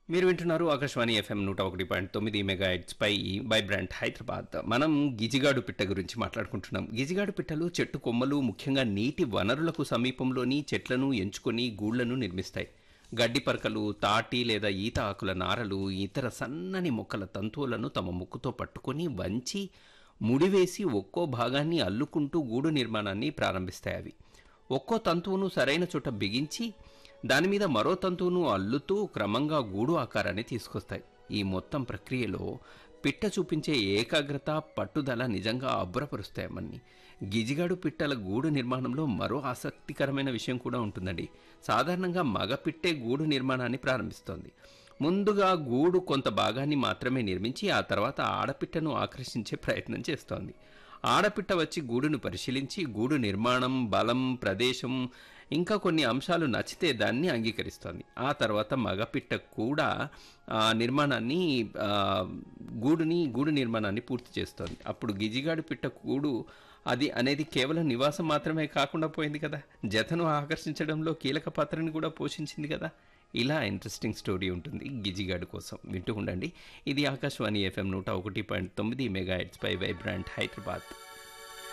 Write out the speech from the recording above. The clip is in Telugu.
మీరు వింటున్నారు ఆకాశవాణి ఎఫ్ఎం నూట ఒకటి పాయింట్ తొమ్మిది మెగా పై వైబ్రాంట్ హైదరాబాద్ మనం గిజిగాడు పిట్ట గురించి మాట్లాడుకుంటున్నాం గిజిగాడు పిట్టలు చెట్టు కొమ్మలు ముఖ్యంగా నీటి వనరులకు సమీపంలోని చెట్లను ఎంచుకొని గూళ్లను నిర్మిస్తాయి గడ్డి పరకలు తాటి లేదా ఈత ఆకుల నారలు ఇతర సన్నని మొక్కల తంతువులను తమ ముక్కుతో పట్టుకొని వంచి ముడివేసి ఒక్కో భాగాన్ని అల్లుకుంటూ గూడు నిర్మాణాన్ని ప్రారంభిస్తాయి అవి ఒక్కో తంతువును సరైన చోట బిగించి దాని మీద మరో తంతువును అల్లుతూ క్రమంగా గూడు ఆకారాన్ని తీసుకొస్తాయి ఈ మొత్తం ప్రక్రియలో పిట్ట చూపించే ఏకాగ్రత పట్టుదల నిజంగా అబ్బురపరుస్తాయమని గిజిగాడు పిట్టల గూడు నిర్మాణంలో మరో ఆసక్తికరమైన విషయం కూడా ఉంటుందండి సాధారణంగా మగ పిట్టే గూడు నిర్మాణాన్ని ప్రారంభిస్తోంది ముందుగా గూడు కొంత భాగాన్ని మాత్రమే నిర్మించి ఆ తర్వాత ఆడపిట్టను ఆకర్షించే ప్రయత్నం చేస్తోంది ఆడపిట్ట వచ్చి గూడును పరిశీలించి గూడు నిర్మాణం బలం ప్రదేశం ఇంకా కొన్ని అంశాలు నచ్చితే దాన్ని అంగీకరిస్తోంది ఆ తర్వాత మగపిట్ట కూడా ఆ నిర్మాణాన్ని ఆ, గూడుని గూడు నిర్మాణాన్ని పూర్తి చేస్తోంది అప్పుడు గిజిగాడు పిట్ట గూడు అది అనేది కేవలం నివాసం మాత్రమే కాకుండా పోయింది కదా జతను ఆకర్షించడంలో కీలక పాత్రని కూడా పోషించింది కదా ఇలా ఇంట్రెస్టింగ్ స్టోరీ ఉంటుంది గిజిగాడు కోసం వింటూ ఉండండి ఇది ఆకాశవాణి ఎఫ్ఎం నూట ఒకటి పాయింట్ తొమ్మిది మెగా పై వైబ్రాంట్ హైదరాబాద్